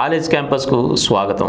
college క్యాంపస్కు స్వాగతం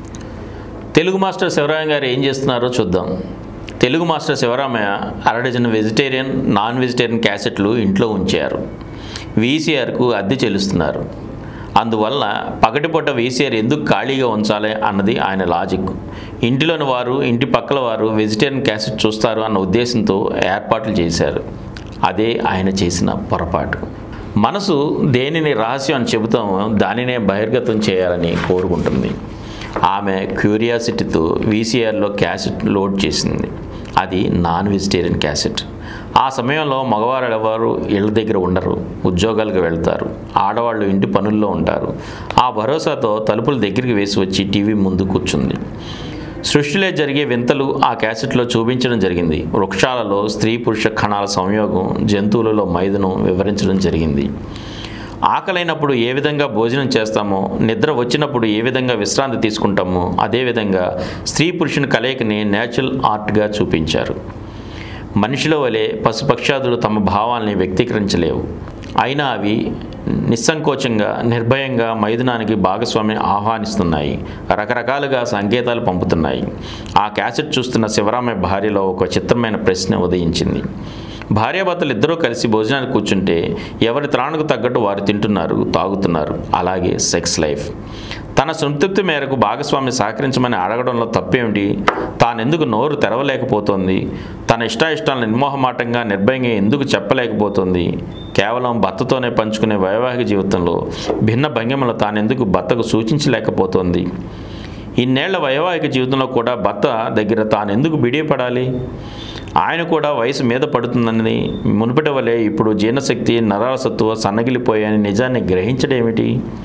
Telugu master Sivaramayya గారు ఏం చేస్తున్నారో చూద్దాం తెలుగు మాస్టర్ శివరామయ్య అరడజన్ వెజిటేరియన్ నాన్ వెజిటేరియన్ క్యాసెట్లు ఇంట్లో ఉంచారు వీసీఆర్కు అద్దె చెల్లిస్తున్నారు అందువల్ల పగటిపూట వీసీఆర్ ఎందుకు ఖాళీగా ఉంచాలి అన్నది ఆయన లాజిక్ ఇంటిలోని వారు ఇంటి పక్కల వారు వెజిటేరియన్ క్యాసెట్ చూస్తారు అన్న ఉద్దేశంతో ఏర్పాట్లు చేశారు అదే ఆయన చేసిన పొరపాటు మనసు దేనిని రహస్యం అని చెబుతామో దానినే బహిర్గతం చేయాలని కోరుకుంటుంది ఆమె క్యూరియాసిటీతో వీసీఆర్లో క్యాసెట్ లోడ్ చేసింది అది నాన్ వెజిటేరియన్ క్యాసెట్ ఆ సమయంలో మగవారు ఎవరు ఇళ్ళ దగ్గర ఉండరు ఉద్యోగాలకు వెళ్తారు ఆడవాళ్ళు ఇంటి పనుల్లో ఉంటారు ఆ భరోసాతో తలుపుల దగ్గరికి వేసి వచ్చి టీవీ ముందు కూర్చుంది సృష్టిలో జరిగే వింతలు ఆ క్యాసెట్లో చూపించడం జరిగింది వృక్షాలలో స్త్రీ పురుష కణాల సంయోగం జంతువులలో మైదును వివరించడం జరిగింది ఆకలైనప్పుడు ఏ విధంగా భోజనం చేస్తామో నిద్ర వచ్చినప్పుడు ఏ విధంగా విశ్రాంతి తీసుకుంటామో అదేవిధంగా స్త్రీ పురుషుని కలయికని నేచురల్ ఆర్ట్గా చూపించారు మనిషిలో వలె పశుపక్షాదులు తమ భావాల్ని వ్యక్తీకరించలేవు అయినా అవి నిస్సంకోచంగా నిర్భయంగా మైదునానికి భాగస్వామిని ఆహ్వానిస్తున్నాయి రకరకాలుగా సంకేతాలు పంపుతున్నాయి ఆ క్యాసెట్ చూస్తున్న శివరామయ్య భార్యలో ఒక చిత్రమైన ప్రశ్న ఉదయించింది భార్యాభర్తలు ఇద్దరూ కలిసి భోజనానికి కూర్చుంటే ఎవరి త్రాణకు తగ్గట్టు వారు తింటున్నారు తాగుతున్నారు అలాగే సెక్స్ లైఫ్ తన సంతృప్తి మేరకు భాగస్వామి సహకరించమని అడగడంలో తప్పేమిటి తానెందుకు నోరు తెరవలేకపోతుంది తన ఇష్టాయిష్టాలను నిర్మోహమాటంగా నిర్భయంగా ఎందుకు చెప్పలేకపోతుంది కేవలం భర్తతోనే పంచుకునే వైవాహిక జీవితంలో భిన్న భంగిమలు తానెందుకు భర్తకు సూచించలేకపోతుంది ఇన్నేళ్ల వైవాహిక జీవితంలో కూడా భర్త దగ్గర తానెందుకు బిడియపడాలి ఆయన కూడా వయసు మీద పడుతుందని మునుపటి వలె ఇప్పుడు జీర్ణశక్తి నరాల సత్తువ సన్నగిలిపోయాయని నిజాన్ని గ్రహించడేమిటి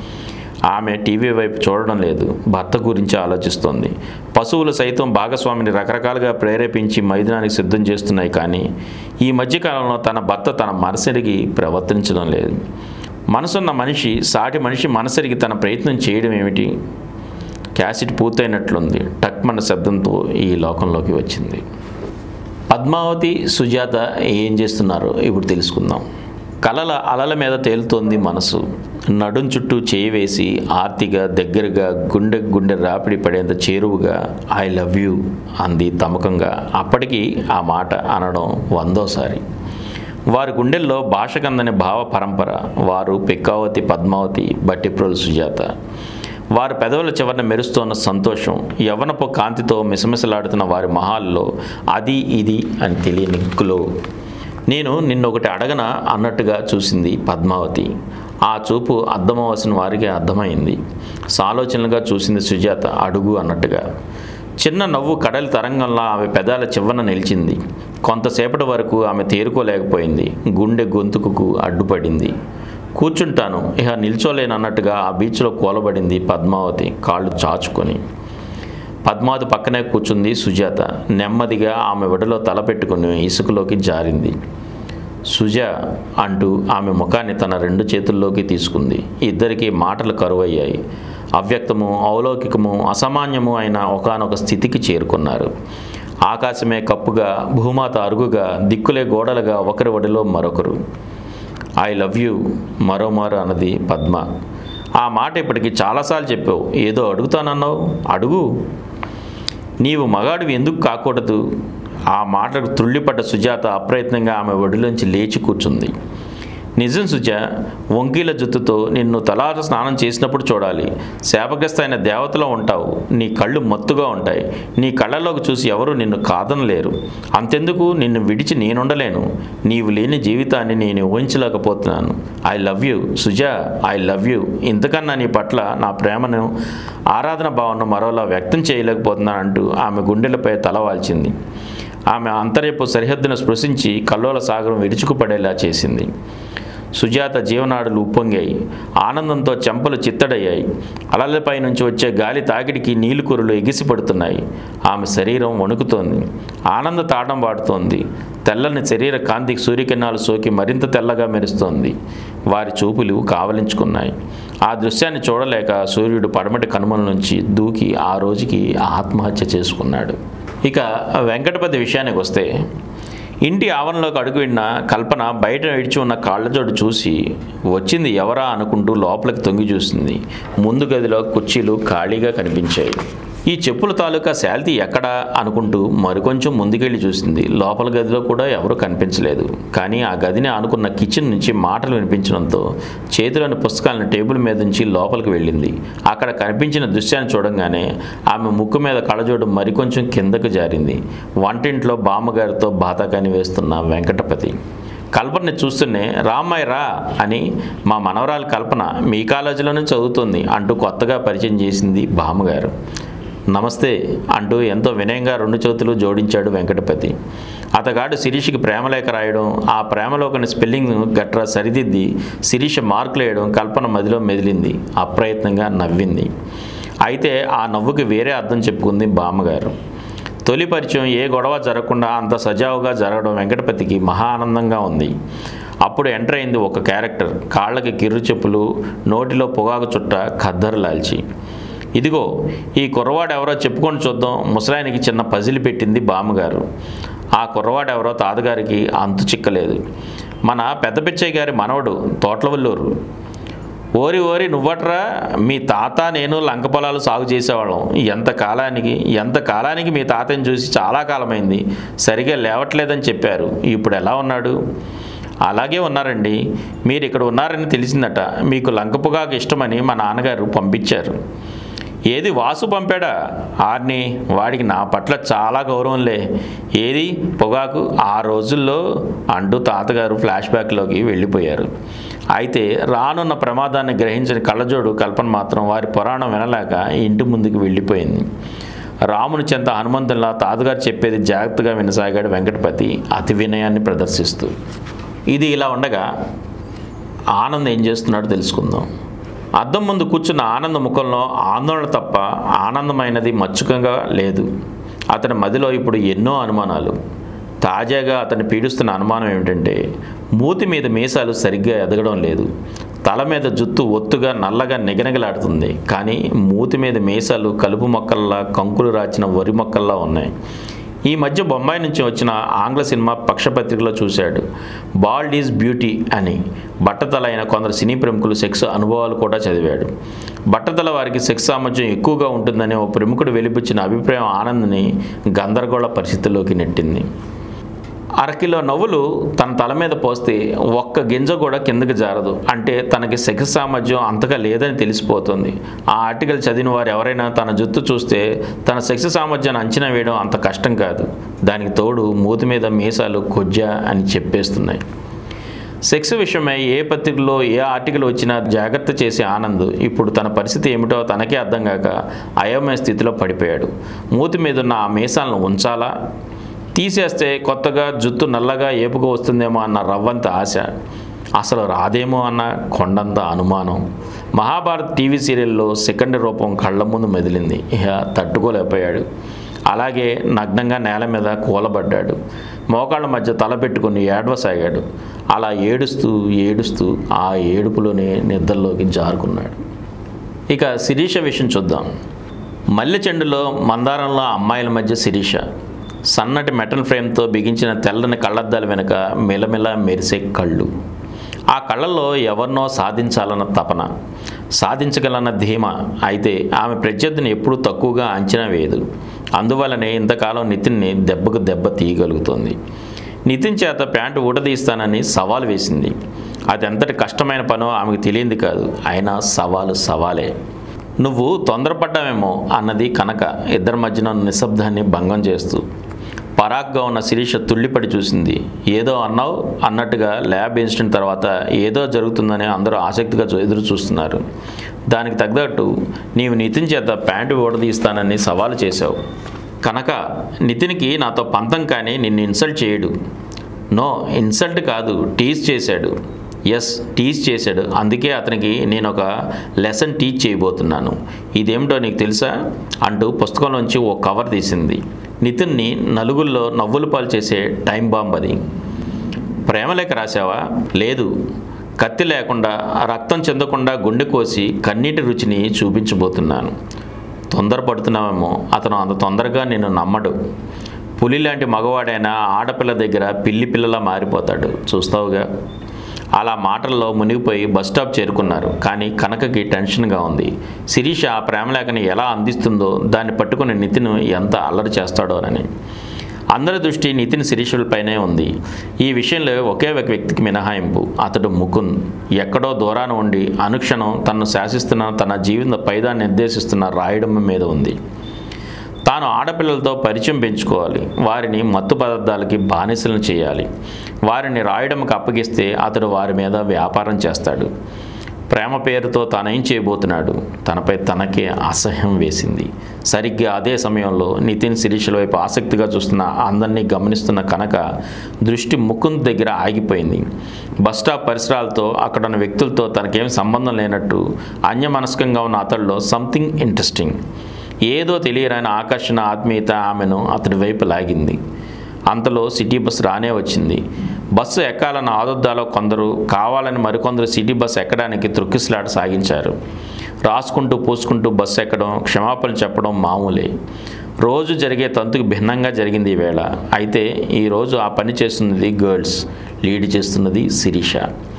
ఆమె టీవీ వైపు చూడడం లేదు భర్త గురించి ఆలోచిస్తోంది పశువులు సైతం భాగస్వామిని రకరకాలుగా ప్రేరేపించి మైదానానికి సిద్ధం చేస్తున్నాయి కానీ ఈ మధ్యకాలంలో తన భర్త తన మనసెరిగి ప్రవర్తించడం లేదు మనసున్న మనిషి సాటి మనిషి మనసెరిగి తన ప్రయత్నం చేయడం ఏమిటి క్యాసెట్ పూర్తయినట్లుంది టక్మన్న శబ్దంతో ఈ లోకంలోకి వచ్చింది పద్మావతి సుజాత ఏం చేస్తున్నారో ఇప్పుడు తెలుసుకుందాం కలల అలల మీద తేలుతోంది మనసు నడుం చుట్టూ చేయి వేసి ఆర్తిగా దగ్గరగా గుండె గుండె రాపిడి పడేంత చేరువుగా ఐ లవ్ యూ అంది తమకంగా అప్పటికి ఆ మాట అనడం వందోసారి వారి గుండెల్లో భాషకందని భావ పరంపర వారు పెక్కావతి పద్మావతి బట్టిప్రోలు సుజాత వారి పెదవుల చివరన మెరుస్తోన్న సంతోషం యవ్వనపు కాంతితో మిసమిసలాడుతున్న వారి మహాల్లో అది ఇది అని తెలియని గ్లో నేను నిన్నొకటి అడగన అన్నట్టుగా చూసింది పద్మావతి ఆ చూపు అర్థమవలసిన వారికి అర్థమైంది సాలోచనలుగా చూసింది సుజాత అడుగు అన్నట్టుగా చిన్న నవ్వు కడలి తరంగంలా ఆమె పెదాల చివ్వన నిలిచింది కొంతసేపటి వరకు ఆమె తేరుకోలేకపోయింది గుండె గొంతుకు అడ్డుపడింది కూర్చుంటాను ఇక నిల్చోలేనన్నట్టుగా ఆ బీచ్లో కూలబడింది పద్మావతి కాళ్ళు చాచుకొని పద్మావతి పక్కనే కూర్చుంది సుజాత నెమ్మదిగా ఆమె విడలో తల పెట్టుకుని ఇసుకలోకి జారింది సుజ అంటూ ఆమె ముఖాన్ని తన రెండు చేతుల్లోకి తీసుకుంది ఇద్దరికి మాటలు కరువయ్యాయి అవ్యక్తము ఔలౌకికము అసామాన్యము అయిన ఒకనొక స్థితికి చేరుకున్నారు ఆకాశమే కప్పుగా భూమాత అరుగుగా దిక్కులే గోడలుగా ఒకరి ఒడిలో మరొకరు ఐ లవ్ యూ మరోమారు అన్నది పద్మ ఆ మాట ఇప్పటికి చాలాసార్లు చెప్పావు ఏదో అడుగుతానన్నావు అడుగు నీవు మగాడివి ఎందుకు కాకూడదు ఆ మాటకు త్రుళ్ళిపడ్డ సుజాత అప్రయత్నంగా ఆమె ఒడిలోంచి లేచి కూర్చుంది నిజం సుజ వంకీల జుత్తుతో నిన్ను తలార స్నానం చేసినప్పుడు చూడాలి శాపగ్రస్త అయిన దేవతలో ఉంటావు నీ కళ్ళు మత్తుగా ఉంటాయి నీ కళ్ళలోకి చూసి ఎవరు నిన్ను కాదనలేరు అంతెందుకు నిన్ను విడిచి నేనుండలేను నీవు లేని జీవితాన్ని నేను ఊహించలేకపోతున్నాను I love you Suja I love you ఇంతకన్నా నీ పట్ల నా ప్రేమను ఆరాధన భావనను మరోలా వ్యక్తం చేయలేకపోతున్నాను అంటూ ఆమె గుండెలపై తల వాల్చింది ఆమె అంతర్యపు సరిహద్దును స్పృశించి కల్లోల సాగరం విరుచుకుపడేలా చేసింది సుజాత జీవనాడులు ఉప్పొంగాయి ఆనందంతో చెంపలు చిత్తడయ్యాయి అలలపై నుంచి వచ్చే గాలి తాకిడికి నీలుకూరులు ఎగిసిపడుతున్నాయి ఆమె శరీరం వణుకుతోంది ఆనంద తాడం వాడుతోంది తెల్లని శరీర కాంతికి సూర్యకిరణాలు సోకి మరింత తెల్లగా మెరుస్తోంది వారి చూపులు కావలించుకున్నాయి ఆ దృశ్యాన్ని చూడలేక సూర్యుడు పడమటి కనుమల నుంచి దూకి ఆ రోజుకి ఆత్మహత్య చేసుకున్నాడు ఇక వెంకటపతి విషయానికి వస్తే ఇంటి ఆవరణలోకి అడుగువిన్న కల్పన బయట విడిచి ఉన్న కాళ్ళజోడు చూసి వచ్చింది ఎవరా అనుకుంటూ లోపలికి తొంగి చూసింది ముందు గదిలో కుర్చీలు ఖాళీగా కనిపించాయి ఈ చెప్పుల తాలూకా శాల్తీ ఎక్కడా అనుకుంటూ మరికొంచెం ముందుకెళ్ళి చూసింది లోపల గదిలో కూడా ఎవరూ కనిపించలేదు కానీ ఆ గదిని ఆనుకున్న కిచెన్ నుంచి మాటలు వినిపించడంతో చేతిలోని పుస్తకాలను టేబుల్ మీద నుంచి లోపలికి వెళ్ళింది అక్కడ కనిపించిన దృశ్యాన్ని చూడంగానే ఆమె ముక్కు మీద కళ్ళజోడు మరికొంచెం కిందకు జారింది వంటింట్లో బామ్మగారితో బాతాకాని వేస్తున్న వెంకటపతి కల్పనని చూస్తూనే రామ్మాయి రా అని మా మనవరాలు కల్పన మీ కాలేజీలోనే చదువుతుంది అంటూ కొత్తగా పరిచయం చేసింది బామ్మగారు నమస్తే అంటూ ఎంతో వినయంగా రెండు చేతులు జోడించాడు వెంకటపతి అతగాడు శిరీష్కి ప్రేమలేఖ రాయడం ఆ ప్రేమలో కొన్ని స్పెల్లింగ్ గట్రా సరిదిద్ది శిరీష మార్కులు వేయడం కల్పన మదిలో మెదిలింది అప్రయత్నంగా నవ్వింది అయితే ఆ నవ్వుకి వేరే అర్థం చెప్పుకుంది బామ్మగారు తొలి పరిచయం ఏ గొడవ జరగకుండా అంత సజావుగా జరగడం వెంకటపతికి మహా ఆనందంగా ఉంది అప్పుడు ఎంటర్ అయింది ఒక క్యారెక్టర్ కాళ్ళకి కిర్రు చెప్పులు నోటిలో పొగాకు చుట్ట ఖద్దరు లాల్చి ఇదిగో ఈ కుర్రవాడు ఎవరో చెప్పుకొని చూద్దాం ముసలాయనికి చిన్న పజిల్ పెట్టింది బామ్మగారు ఆ కుర్రవాడు ఎవరో తాతగారికి అంతు చిక్కలేదు మన పెద్ద పిచ్చయ్య గారి మనవడు తోట్లవల్లూరు ఓరి ఓరి నువ్వట్రా మీ తాత నేను లంక పొలాలు సాగు చేసేవాళ్ళం ఎంత కాలానికి ఎంత కాలానికి మీ తాతని చూసి చాలా కాలమైంది సరిగా లేవట్లేదని చెప్పారు ఇప్పుడు ఎలా ఉన్నాడు అలాగే ఉన్నారండి మీరు ఇక్కడ ఉన్నారని తెలిసిందట మీకు లంక పొగాకు ఇష్టమని మా నాన్నగారు పంపించారు ఏది వాసు పంపాడా ఆర్ని వాడికి నా పట్ల చాలా గౌరవంలే ఏది పొగాకు ఆ రోజుల్లో అంటూ తాతగారు ఫ్లాష్ బ్యాక్లోకి వెళ్ళిపోయారు అయితే రానున్న ప్రమాదాన్ని గ్రహించిన కళ్ళజోడు కల్పన మాత్రం వారి పురాణం వినలేక ఇంటి ముందుకు వెళ్ళిపోయింది రాముని చెంత హనుమంతుల్లా తాతగారు చెప్పేది జాగ్రత్తగా వినసాగాడు వెంకటపతి అతి వినయాన్ని ప్రదర్శిస్తూ ఇది ఇలా ఉండగా ఆనంద్ ఏం చేస్తున్నాడో తెలుసుకుందాం అద్దం ముందు కూర్చున్న ఆనంద ముఖంలో ఆందోళన తప్ప ఆనందమైనది మచ్చుకంగా లేదు అతని మదిలో ఇప్పుడు ఎన్నో అనుమానాలు తాజాగా అతన్ని పీడిస్తున్న అనుమానం ఏమిటంటే మూతి మీద మీసాలు సరిగ్గా ఎదగడం లేదు తల మీద జుత్తు ఒత్తుగా నల్లగా నిగనిగలాడుతుంది కానీ మూతి మీద మీసాలు కలుపు మొక్కల్లా కంకులు రాచిన వరి మొక్కల్లా ఉన్నాయి ఈ మధ్య బొంబాయి నుంచి వచ్చిన ఆంగ్ల సినిమా పక్షపత్రికలో చూశాడు బాల్డ్ ఈజ్ బ్యూటీ అని బట్టతల అయిన కొందరు సినీ ప్రముఖులు సెక్స్ అనుభవాలు కూడా చదివాడు బట్టతల వారికి సెక్స్ సామర్థ్యం ఎక్కువగా ఉంటుందని ఓ ప్రముఖుడు వెలిపించిన అభిప్రాయం ఆనంద్ని గందరగోళ పరిస్థితిలోకి నెట్టింది అరకిలో నవ్వులు తన తల మీద పోస్తే ఒక్క గింజ కూడా కిందకి జారదు అంటే తనకి సెక్స్ సామర్థ్యం అంతగా లేదని తెలిసిపోతుంది ఆ ఆర్టికల్ చదివిన వారు ఎవరైనా తన జుత్తు చూస్తే తన సెక్స్ సామర్థ్యాన్ని అంచనా వేయడం అంత కష్టం కాదు దానికి తోడు మూతి మీద మీసాలు కొజ్జా అని చెప్పేస్తున్నాయి సెక్స్ విషయమై ఏ పత్రికలో ఏ ఆర్టికల్ వచ్చినా జాగ్రత్త చేసే ఆనంద్ ఇప్పుడు తన పరిస్థితి ఏమిటో తనకే అర్థం కాక అయోమయ స్థితిలో పడిపోయాడు మూతి మీద ఉన్న ఆ మీసాలను ఉంచాలా తీసేస్తే కొత్తగా జుత్తు నల్లగా ఏపుగా వస్తుందేమో అన్న రవ్వంత ఆశ అసలు రాదేమో అన్న కొండంత అనుమానం మహాభారత్ టీవీ సీరియల్లో సెకండ్ రూపం కళ్ళ ముందు మెదిలింది ఇక తట్టుకోలేకపోయాడు అలాగే నగ్నంగా నేల మీద కూలబడ్డాడు మోకాళ్ళ మధ్య తల పెట్టుకుని ఏడవసాగాడు అలా ఏడుస్తూ ఏడుస్తూ ఆ ఏడుపులోనే నిద్రలోకి జారుకున్నాడు ఇక శిరీష విషయం చూద్దాం మల్లె చెండులో మందారంలో అమ్మాయిల మధ్య శిరీష సన్నటి మెటల్ ఫ్రేమ్తో బిగించిన తెల్లని కళ్ళద్దాల వెనుక మిలమిల మెరిసే కళ్ళు ఆ కళ్ళల్లో ఎవరినో సాధించాలన్న తపన సాధించగలన్న ధీమ అయితే ఆమె ప్రత్యర్థిని ఎప్పుడూ తక్కువగా అంచనా వేయదు అందువల్లనే ఇంతకాలం నితిన్ని దెబ్బకు దెబ్బ తీయగలుగుతోంది నితిన్ చేత ప్యాంటు ఊటదీస్తానని సవాల్ వేసింది అది ఎంతటి కష్టమైన పనో ఆమెకు తెలియంది కాదు అయినా సవాలు సవాలే నువ్వు తొందరపడ్డావేమో అన్నది కనక ఇద్దరి మధ్యన ఉన్న నిశ్శబ్దాన్ని భంగం చేస్తూ పరాక్గా ఉన్న శిరీష తుళ్ళిపడి చూసింది ఏదో అన్నావు అన్నట్టుగా ల్యాబ్ ఇన్సిడెంట్ తర్వాత ఏదో జరుగుతుందని అందరూ ఆసక్తిగా చూ- ఎదురు చూస్తున్నారు దానికి తగ్గట్టు నీవు నితిన్ చేత ప్యాంటు ఊడదీస్తానని సవాలు చేశావు కనుక నితిన్కి నాతో పంతం కానీ నిన్ను ఇన్సల్ట్ చేయడు నో ఇన్సల్ట్ కాదు టీజ్ చేశాడు ఎస్ టీచ్ చేశాడు అందుకే అతనికి నేను ఒక లెసన్ టీచ్ చేయబోతున్నాను ఇదేమిటో నీకు తెలుసా అంటూ పుస్తకంలోంచి ఓ కవర్ తీసింది నితిన్ని నలుగుల్లో నవ్వులు పాలు చేసే టైం బాంబ్ అది ప్రేమలేఖ రాశావా లేదు కత్తి లేకుండా రక్తం చెందకుండా గుండె కోసి కన్నీటి రుచిని చూపించబోతున్నాను తొందరపడుతున్నామేమో అతను అంత తొందరగా నిన్ను నమ్మడు పులి లాంటి మగవాడైనా ఆడపిల్ల దగ్గర పిల్లి పిల్లలా మారిపోతాడు చూస్తావుగా అలా మాటల్లో మునిగిపోయి బస్ స్టాప్ చేరుకున్నారు కానీ కనకకి టెన్షన్గా ఉంది శిరీష ఆ ప్రేమలేఖని ఎలా అందిస్తుందో దాన్ని పట్టుకుని నితిన్ ఎంత అల్లరి చేస్తాడోనని అందరి దృష్టి నితిన్ శిరీషులపైనే ఉంది ఈ విషయంలో ఒకే ఒక వ్యక్తికి మినహాయింపు అతడు ముకుంద్ ఎక్కడో దూరాన ఉండి అనుక్షణం తనను శాసిస్తున్న తన జీవిత పైదాన్ని నిర్దేశిస్తున్న రాయడమ్మ మీద ఉంది తాను ఆడపిల్లలతో పరిచయం పెంచుకోవాలి వారిని మత్తు పదార్థాలకి బానిసలను చేయాలి వారిని రాయడంకి అప్పగిస్తే అతడు వారి మీద వ్యాపారం చేస్తాడు ప్రేమ పేరుతో తానేం చేయబోతున్నాడు తనపై తనకే అసహ్యం వేసింది సరిగ్గా అదే సమయంలో నితిన్ శిరీషల వైపు ఆసక్తిగా చూస్తున్న అందరినీ గమనిస్తున్న కనుక దృష్టి ముకుంద్ దగ్గర ఆగిపోయింది బస్ స్టాప్ పరిసరాలతో అక్కడ ఉన్న వ్యక్తులతో తనకేం సంబంధం లేనట్టు అన్యమనస్కంగా ఉన్న అతడిలో సంథింగ్ ఇంట్రెస్టింగ్ ఏదో తెలియరాని ఆకర్షణ ఆత్మీయత ఆమెను అతడి వైపు లాగింది అంతలో సిటీ బస్ రానే వచ్చింది బస్సు ఎక్కాలన్న ఆదుద్దాలో కొందరు కావాలని మరికొందరు సిటీ బస్ ఎక్కడానికి త్రుక్కిసలాట సాగించారు రాసుకుంటూ పూసుకుంటూ బస్సు ఎక్కడం క్షమాపణలు చెప్పడం మామూలే రోజు జరిగే తంతుకు భిన్నంగా జరిగింది ఈ వేళ అయితే ఈరోజు ఆ పని చేస్తున్నది గర్ల్స్ లీడ్ చేస్తున్నది శిరీష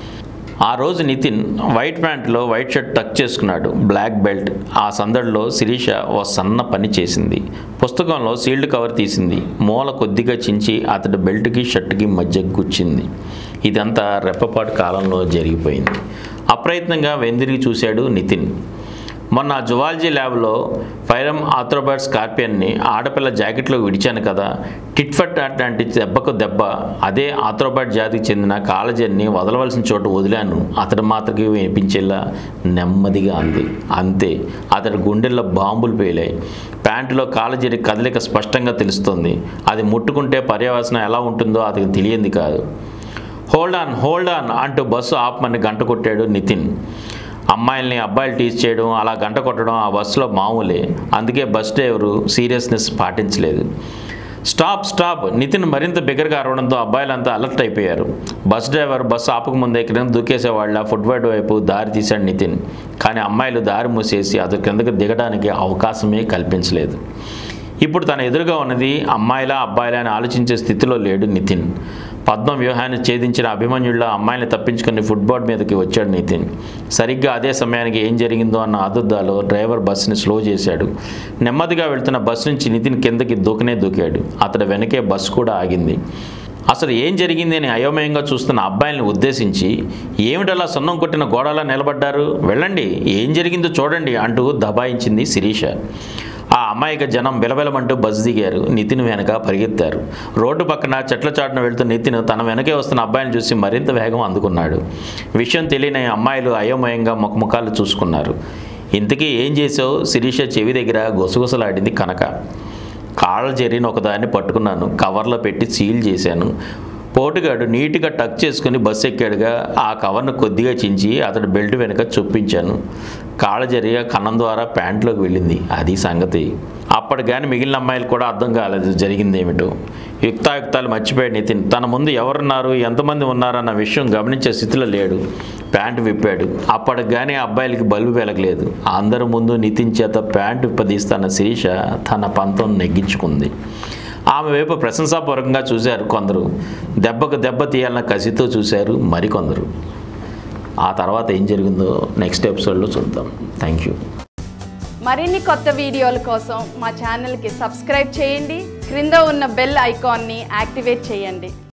ఆ రోజు నితిన్ వైట్ ప్యాంట్లో వైట్ షర్ట్ టక్ చేసుకున్నాడు బ్లాక్ బెల్ట్ ఆ సందడిలో శిరీష ఓ సన్న పని చేసింది పుస్తకంలో సీల్డ్ కవర్ తీసింది మూల కొద్దిగా చించి అతడి బెల్ట్కి షర్ట్కి మధ్య గుచ్చింది ఇదంతా రెప్పపాటు కాలంలో జరిగిపోయింది అప్రయత్నంగా వెందిరిగి చూశాడు నితిన్ మొన్న జువాలజీ ల్యాబ్లో ఫైరమ్ ఆథ్రోబర్డ్ స్కార్పియన్ని ఆడపిల్ల జాకెట్లో విడిచాను కదా టిట్ ఫట్ లాంటి దెబ్బకు దెబ్బ అదే ఆథ్రోబర్డ్ జాతికి చెందిన కాలజన్ని వదలవలసిన చోటు వదిలాను అతడు మాత్రకి వినిపించేలా నెమ్మదిగా అంది అంతే అతడి గుండెల్లో బాంబులు పేలాయి ప్యాంటులో కాలజరి కదలిక స్పష్టంగా తెలుస్తుంది అది ముట్టుకుంటే పర్యవసనం ఎలా ఉంటుందో అతనికి తెలియంది కాదు హోల్డ్ ఆన్ హోల్డ్ ఆన్ అంటూ బస్సు ఆపమని గంట కొట్టాడు నితిన్ అమ్మాయిల్ని అబ్బాయిలు టీచ్ చేయడం అలా గంట కొట్టడం ఆ బస్సులో మామూలే అందుకే బస్ డ్రైవరు సీరియస్నెస్ పాటించలేదు స్టాప్ స్టాప్ నితిన్ మరింత బిగ్గరగా అరవడంతో అబ్బాయిలంతా అలర్ట్ అయిపోయారు బస్ డ్రైవర్ బస్సు ఆపకముందే క్రింద దూకేసేవాళ్ళ ఫుట్వర్డ్ వైపు దారి తీశాడు నితిన్ కానీ అమ్మాయిలు దారి మూసేసి అతని కిందకి దిగడానికి అవకాశమే కల్పించలేదు ఇప్పుడు తన ఎదురుగా ఉన్నది అమ్మాయిలా అబ్బాయిలా అని ఆలోచించే స్థితిలో లేడు నితిన్ పద్మ వ్యూహాన్ని ఛేదించిన అభిమన్యుళ్ళ అమ్మాయిని తప్పించుకుని ఫుట్బాల్ మీదకి వచ్చాడు నితిన్ సరిగ్గా అదే సమయానికి ఏం జరిగిందో అన్న ఆదుర్దాలో డ్రైవర్ బస్సుని స్లో చేశాడు నెమ్మదిగా వెళ్తున్న బస్సు నుంచి నితిన్ కిందకి దూకనే దూకాడు అతడి వెనకే బస్సు కూడా ఆగింది అసలు ఏం జరిగింది అని అయోమయంగా చూస్తున్న అబ్బాయిల్ని ఉద్దేశించి ఏమిటలా సున్నం కొట్టిన గోడలా నిలబడ్డారు వెళ్ళండి ఏం జరిగిందో చూడండి అంటూ దబాయించింది శిరీష ఆ అమాయక జనం బిలబిలమంటూ బస్ దిగారు నితిన్ వెనక పరిగెత్తారు రోడ్డు పక్కన చెట్ల చాటున వెళ్తున్న నితిన్ తన వెనకే వస్తున్న అబ్బాయిని చూసి మరింత వేగం అందుకున్నాడు విషయం తెలియని అమ్మాయిలు అయోమయంగా ముఖముఖాలు చూసుకున్నారు ఇంతకీ ఏం చేసావు శిరీష చెవి దగ్గర గుసగుసలాడింది కనక కాళ్ళ జరిగిన ఒకదాన్ని పట్టుకున్నాను కవర్లో పెట్టి సీల్ చేశాను పోటుగాడు నీట్గా టక్ చేసుకుని బస్సు ఎక్కాడుగా ఆ కవర్ను కొద్దిగా చించి అతడు బెల్ట్ వెనుక చొప్పించాను కాళ్ళ జరిగా కన్నం ద్వారా ప్యాంట్లోకి వెళ్ళింది అది సంగతి అప్పటి కానీ మిగిలిన అమ్మాయిలు కూడా అర్థం కాలేదు జరిగింది ఏమిటో యుక్తాయుక్తాలు మర్చిపోయాడు నితిన్ తన ముందు ఎవరున్నారు ఎంతమంది ఉన్నారన్న విషయం గమనించే స్థితిలో లేడు ప్యాంటు విప్పాడు అప్పటికి కానీ ఆ అబ్బాయిలకి బల్బు వెలగలేదు అందరి ముందు నితిన్ చేత ప్యాంటు విప్పదీస్తున్న శిరీష తన పంతం నెగ్గించుకుంది ఆమె వైపు ప్రశంసాపూర్వకంగా చూశారు కొందరు దెబ్బకు దెబ్బ తీయాలన్న కసితో చూశారు మరికొందరు ఆ తర్వాత ఏం జరిగిందో నెక్స్ట్ ఎపిసోడ్లో చూద్దాం థ్యాంక్ యూ మరిన్ని కొత్త వీడియోల కోసం మా ఛానల్కి సబ్స్క్రైబ్ చేయండి క్రింద ఉన్న బెల్ ఐకాన్ని యాక్టివేట్ చేయండి